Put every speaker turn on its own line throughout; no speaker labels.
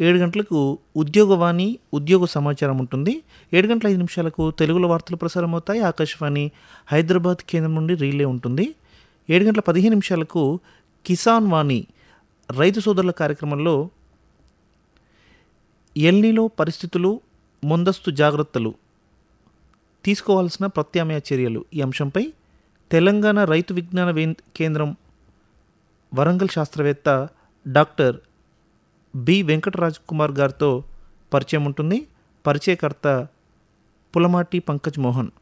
ఏడు గంటలకు ఉద్యోగవాణి ఉద్యోగ సమాచారం ఉంటుంది ఏడు గంటల ఐదు నిమిషాలకు తెలుగులో వార్తలు ప్రసారం అవుతాయి ఆకాశవాణి హైదరాబాద్ కేంద్రం నుండి రీలే ఉంటుంది ఏడు గంటల పదిహేను నిమిషాలకు కిసాన్ వాణి రైతు సోదరుల కార్యక్రమంలో ఎల్నిలో పరిస్థితులు ముందస్తు జాగ్రత్తలు తీసుకోవాల్సిన ప్రత్యామ్నాయ చర్యలు ఈ అంశంపై తెలంగాణ రైతు విజ్ఞాన వే- కేంద్రం వరంగల్ శాస్త్రవేత్త డాక్టర్ బి వెంకటరాజ్ కుమార్ గారితో పరిచయం ఉంటుంది పరిచయకర్త పులమాటి పంకజ్ మోహన్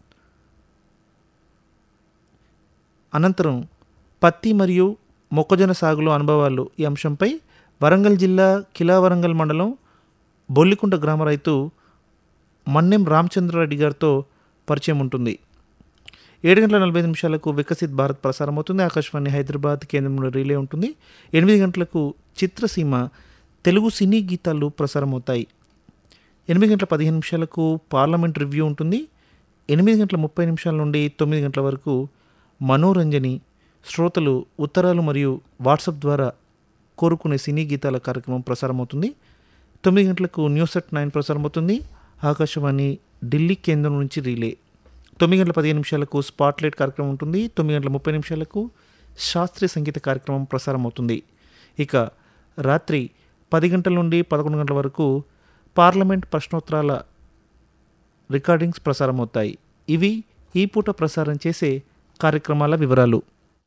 అనంతరం పత్తి మరియు మొక్కజొన్న సాగులో అనుభవాలు ఈ అంశంపై వరంగల్ జిల్లా కిలా వరంగల్ మండలం బొల్లికుంట గ్రామ రైతు మన్నెం రామచంద్రారెడ్డి గారితో పరిచయం ఉంటుంది ఏడు గంటల నలభై ఐదు నిమిషాలకు వికసిత్ భారత్ ప్రసారం అవుతుంది ఆకాశవాణి హైదరాబాద్ కేంద్రంలో రిలే ఉంటుంది ఎనిమిది గంటలకు చిత్రసీమ తెలుగు సినీ గీతాలు ప్రసారం అవుతాయి ఎనిమిది గంటల పదిహేను నిమిషాలకు పార్లమెంట్ రివ్యూ ఉంటుంది ఎనిమిది గంటల ముప్పై నిమిషాల నుండి తొమ్మిది గంటల వరకు మనోరంజని శ్రోతలు ఉత్తరాలు మరియు వాట్సాప్ ద్వారా కోరుకునే సినీ గీతాల కార్యక్రమం ప్రసారం అవుతుంది తొమ్మిది గంటలకు న్యూస్ అట్ నైన్ ప్రసారం అవుతుంది ఆకాశవాణి ఢిల్లీ కేంద్రం నుంచి రీలే తొమ్మిది గంటల పదిహేను నిమిషాలకు స్పాట్లైట్ కార్యక్రమం ఉంటుంది తొమ్మిది గంటల ముప్పై నిమిషాలకు శాస్త్రీయ సంగీత కార్యక్రమం ప్రసారం అవుతుంది ఇక రాత్రి పది గంటల నుండి పదకొండు గంటల వరకు పార్లమెంట్ ప్రశ్నోత్తరాల రికార్డింగ్స్ ప్రసారం అవుతాయి ఇవి ఈ పూట ప్రసారం చేసే కార్యక్రమాల వివరాలు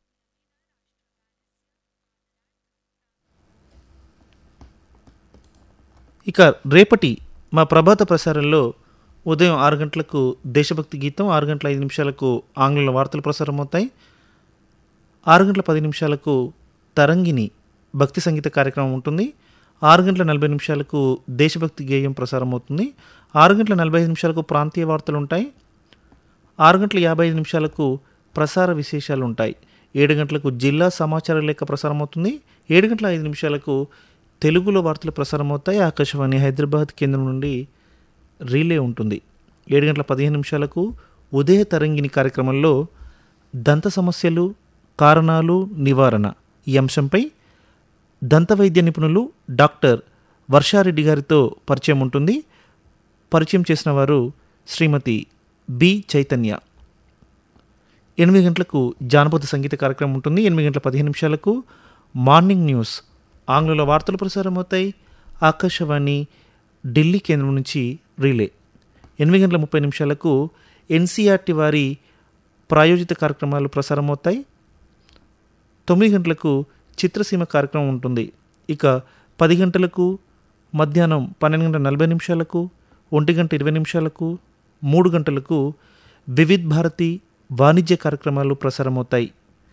ఇక రేపటి మా ప్రభాత ప్రసారంలో ఉదయం ఆరు గంటలకు దేశభక్తి గీతం ఆరు గంటల ఐదు నిమిషాలకు ఆంగ్లంలో వార్తలు ప్రసారం అవుతాయి ఆరు గంటల పది నిమిషాలకు తరంగిణి భక్తి సంగీత కార్యక్రమం ఉంటుంది ఆరు గంటల నలభై నిమిషాలకు దేశభక్తి గేయం ప్రసారం అవుతుంది ఆరు గంటల నలభై ఐదు నిమిషాలకు ప్రాంతీయ వార్తలు ఉంటాయి ఆరు గంటల యాభై ఐదు నిమిషాలకు ప్రసార విశేషాలు ఉంటాయి ఏడు గంటలకు జిల్లా సమాచార లేఖ ప్రసారం అవుతుంది ఏడు గంటల ఐదు నిమిషాలకు తెలుగులో వార్తలు ప్రసారం అవుతాయి ఆకాశవాణి హైదరాబాద్ కేంద్రం నుండి రీలే ఉంటుంది ఏడు గంటల పదిహేను నిమిషాలకు ఉదయ తరంగిణి కార్యక్రమంలో దంత సమస్యలు కారణాలు నివారణ ఈ అంశంపై దంత వైద్య నిపుణులు డాక్టర్ వర్షారెడ్డి గారితో పరిచయం ఉంటుంది పరిచయం చేసిన వారు శ్రీమతి బి చైతన్య ఎనిమిది గంటలకు జానపద సంగీత కార్యక్రమం ఉంటుంది ఎనిమిది గంటల పదిహేను నిమిషాలకు మార్నింగ్ న్యూస్ ఆంగ్లంలో వార్తలు ప్రసారం అవుతాయి ఆకాశవాణి ఢిల్లీ కేంద్రం నుంచి రీలే ఎనిమిది గంటల ముప్పై నిమిషాలకు ఎన్సీఆర్టీ వారి ప్రాయోజిత కార్యక్రమాలు ప్రసారం అవుతాయి తొమ్మిది గంటలకు చిత్రసీమ కార్యక్రమం ఉంటుంది ఇక పది గంటలకు మధ్యాహ్నం పన్నెండు గంటల నలభై నిమిషాలకు ఒంటి గంట ఇరవై నిమిషాలకు మూడు గంటలకు వివిధ్ భారతి వాణిజ్య కార్యక్రమాలు ప్రసారం అవుతాయి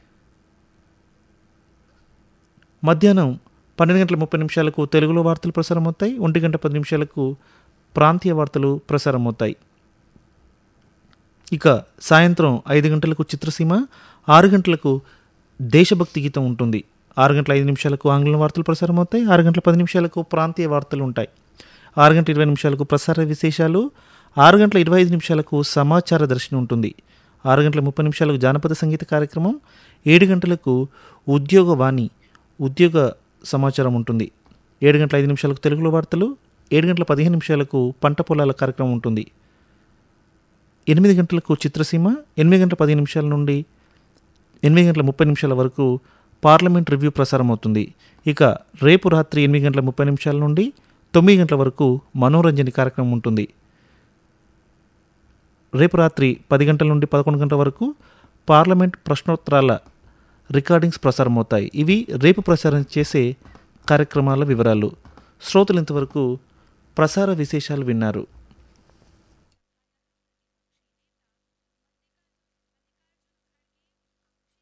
మధ్యాహ్నం పన్నెండు గంటల ముప్పై నిమిషాలకు తెలుగులో వార్తలు ప్రసారం అవుతాయి ఒంటి గంట పది నిమిషాలకు ప్రాంతీయ వార్తలు ప్రసారం అవుతాయి ఇక సాయంత్రం ఐదు గంటలకు చిత్రసీమ ఆరు గంటలకు దేశభక్తి గీతం ఉంటుంది ఆరు గంటల ఐదు నిమిషాలకు ఆంగ్లం వార్తలు ప్రసారం అవుతాయి ఆరు గంటల పది నిమిషాలకు ప్రాంతీయ వార్తలు ఉంటాయి ఆరు గంటల ఇరవై నిమిషాలకు ప్రసార విశేషాలు ఆరు గంటల ఇరవై ఐదు నిమిషాలకు సమాచార దర్శనం ఉంటుంది ఆరు గంటల ముప్పై నిమిషాలకు జానపద సంగీత కార్యక్రమం ఏడు గంటలకు ఉద్యోగ వాణి ఉద్యోగ సమాచారం ఉంటుంది ఏడు గంటల ఐదు నిమిషాలకు తెలుగులో వార్తలు ఏడు గంటల పదిహేను నిమిషాలకు పంట పొలాల కార్యక్రమం ఉంటుంది ఎనిమిది గంటలకు చిత్రసీమ ఎనిమిది గంటల పది నిమిషాల నుండి ఎనిమిది గంటల ముప్పై నిమిషాల వరకు పార్లమెంట్ రివ్యూ ప్రసారం అవుతుంది ఇక రేపు రాత్రి ఎనిమిది గంటల ముప్పై నిమిషాల నుండి తొమ్మిది గంటల వరకు మనోరంజని కార్యక్రమం ఉంటుంది రేపు రాత్రి పది గంటల నుండి పదకొండు గంటల వరకు పార్లమెంట్ ప్రశ్నోత్తరాల రికార్డింగ్స్ ప్రసారం అవుతాయి ఇవి రేపు ప్రసారం చేసే కార్యక్రమాల వివరాలు శ్రోతలు ఇంతవరకు ప్రసార విశేషాలు విన్నారు